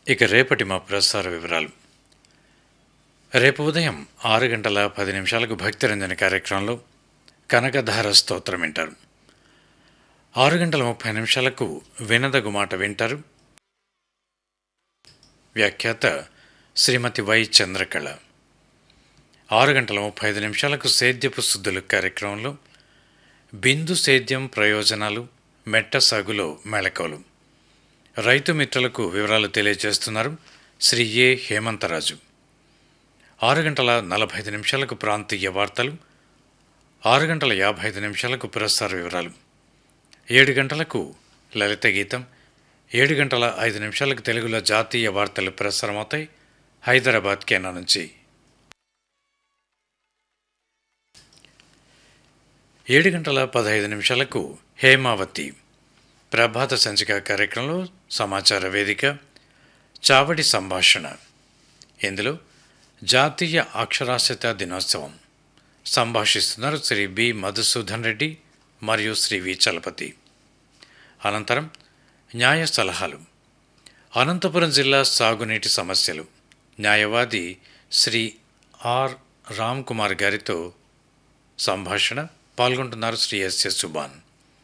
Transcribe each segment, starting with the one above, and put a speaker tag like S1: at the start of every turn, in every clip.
S1: ఇక రేపటి మా ప్రసార వివరాలు రేపు ఉదయం ఆరు గంటల పది నిమిషాలకు భక్తిరంజన కార్యక్రమంలో కనకధార స్తోత్రం వింటారు ఆరు గంటల ముప్పై నిమిషాలకు వినదగు మాట వింటారు వ్యాఖ్యాత శ్రీమతి వై చంద్రకళ ఆరు గంటల ముప్పై ఐదు నిమిషాలకు సేద్యపు శుద్ధులు కార్యక్రమంలో బిందు సేద్యం ప్రయోజనాలు మెట్ట సాగులో మెళకువలు రైతు మిత్రులకు వివరాలు తెలియజేస్తున్నారు శ్రీ ఏ హేమంతరాజు ఆరు గంటల నలభై ఐదు నిమిషాలకు ప్రాంతీయ వార్తలు ఆరు గంటల యాభై ఐదు నిమిషాలకు పురస్కార వివరాలు ఏడు గంటలకు లలిత గీతం ఏడు గంటల ఐదు నిమిషాలకు తెలుగులో జాతీయ వార్తలు ప్రసారమవుతాయి హైదరాబాద్ కేంద్రం నుంచి ఏడు గంటల పదహైదు నిమిషాలకు హేమావతి ప్రభాత సంచిక కార్యక్రమంలో సమాచార వేదిక చావడి సంభాషణ ఇందులో జాతీయ అక్షరాస్యత దినోత్సవం సంభాషిస్తున్నారు శ్రీ బి మధుసూదన్ రెడ్డి మరియు శ్రీ వి చలపతి అనంతరం న్యాయ సలహాలు అనంతపురం జిల్లా సాగునీటి సమస్యలు న్యాయవాది శ్రీ ఆర్ రామ్ కుమార్ గారితో సంభాషణ పాల్గొంటున్నారు శ్రీ ఎస్ఎస్ సుబాన్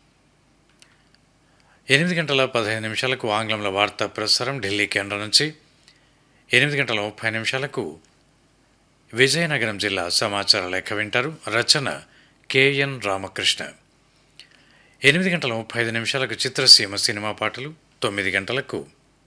S1: ఎనిమిది గంటల పదహైదు నిమిషాలకు ఆంగ్లంలో వార్తా ప్రసారం ఢిల్లీ కేంద్రం నుంచి ఎనిమిది గంటల ముప్పై నిమిషాలకు విజయనగరం జిల్లా సమాచార లేఖ వింటారు రచన కెఎన్ రామకృష్ణ ఎనిమిది గంటల ముప్పై ఐదు నిమిషాలకు చిత్రసీమ సినిమా పాటలు తొమ్మిది గంటలకు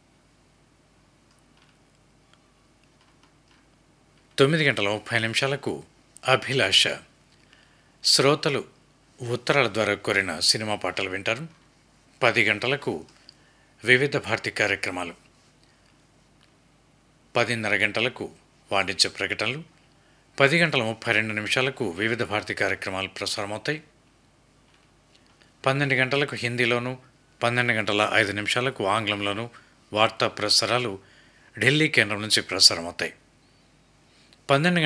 S1: తొమ్మిది గంటల ముప్పై నిమిషాలకు అభిలాష శ్రోతలు ఉత్తరాల ద్వారా కోరిన సినిమా పాటలు వింటారు పది గంటలకు వివిధ భారతి కార్యక్రమాలు పదిన్నర గంటలకు వాణిజ్య ప్రకటనలు పది గంటల ముప్పై రెండు నిమిషాలకు వివిధ భారతి కార్యక్రమాలు ప్రసారమవుతాయి పన్నెండు గంటలకు హిందీలోను పన్నెండు గంటల ఐదు నిమిషాలకు ఆంగ్లంలోను వార్తా ప్రసారాలు ఢిల్లీ కేంద్రం నుంచి ప్రసారమవుతాయి పన్నెండు